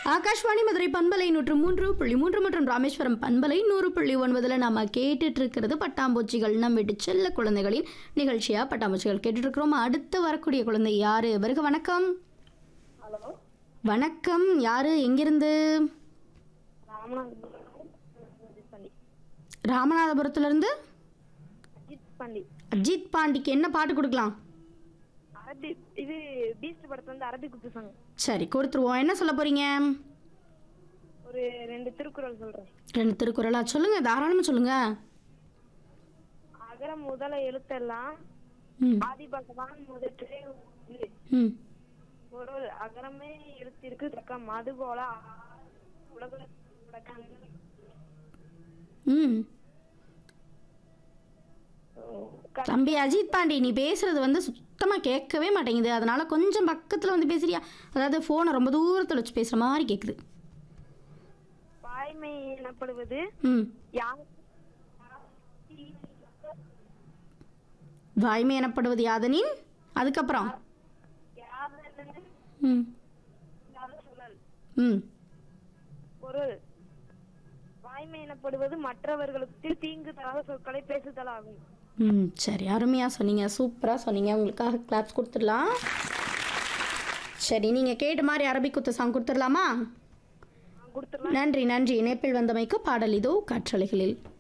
ஆகாஷ்வாணி மதுரை பண்பலை நூற்று மூன்று புள்ளி மூன்று மற்றும் ராமேஸ்வரம் பண்பலை நூறு புள்ளி ஒன்பதுல நாம கேட்டுட்டு இருக்கிறது பட்டாம்பூச்சிகள் நம் வீட்டு செல்ல குழந்தைகளின் நிகழ்ச்சியா பட்டாம்பூச்சிகள் கேட்டுட்டு இருக்கிறோம் அடுத்து வரக்கூடிய குழந்தை யாரு வருக வணக்கம் ஹலோ வணக்கம் யாரு எங்கிருந்து ராமநாதபுரம் அஜித் பாண்டி ராமநாதபுரத்துல இருந்து அஜித் பாண்டி அஜித் பாண்டிக்கு என்ன பாட்டு கொடுக்கலாம் அரபி இது பீஸ்ட் படத்துல வந்து அரபி குத்து சாங் சரி கொடுத்துருவோம் என்ன சொல்ல போறீங்க ஒரு ரெண்டு திருக்குறள் சொல்றேன் ரெண்டு திருக்குறளா சொல்லுங்க தாராளமா சொல்லுங்க அகர முதல எழுத்தெல்லாம் ம் ஆதி பகவான் முதற்றே உண்டு. ம் பொருள் அகரமே எழுத்திற்கு தக்கம் அது போல உலக உலகங்கள் ம் க- தம்பி அஜித் பாண்டி நீ பேசுறது வந்து சுத்தமாக கேட்கவே மாட்டேங்குது அதனால கொஞ்சம் பக்கத்தில் வந்து பேசுறியா அதாவது ஃபோனை ரொம்ப தூரத்தில் வச்சு பேசுகிற மாதிரி கேட்குது வாய்மை எனப்படுவது ம் யார் வாய்மை எனப்படுவது யாதனின் அதுக்கப்புறம் யாதென ம் யாத சொல்லல் ம் பொருள் வாய்மை எனப்படுவது மற்றவர்களுக்கு தீங்கு தராத சொற்களை பேசுதலாகும் ம் சரி அருமையாக சொன்னீங்க சூப்பராக சொன்னீங்க உங்களுக்காக கிளாப்ஸ் கொடுத்துடலாம் சரி நீங்கள் கேட்ட மாதிரி அரபிக் குத்து சாங் கொடுத்துடலாமா கொடுத்துடலாம் நன்றி நன்றி இணைப்பில் வந்தமைக்கு பாடல் இதோ காற்றலைகளில்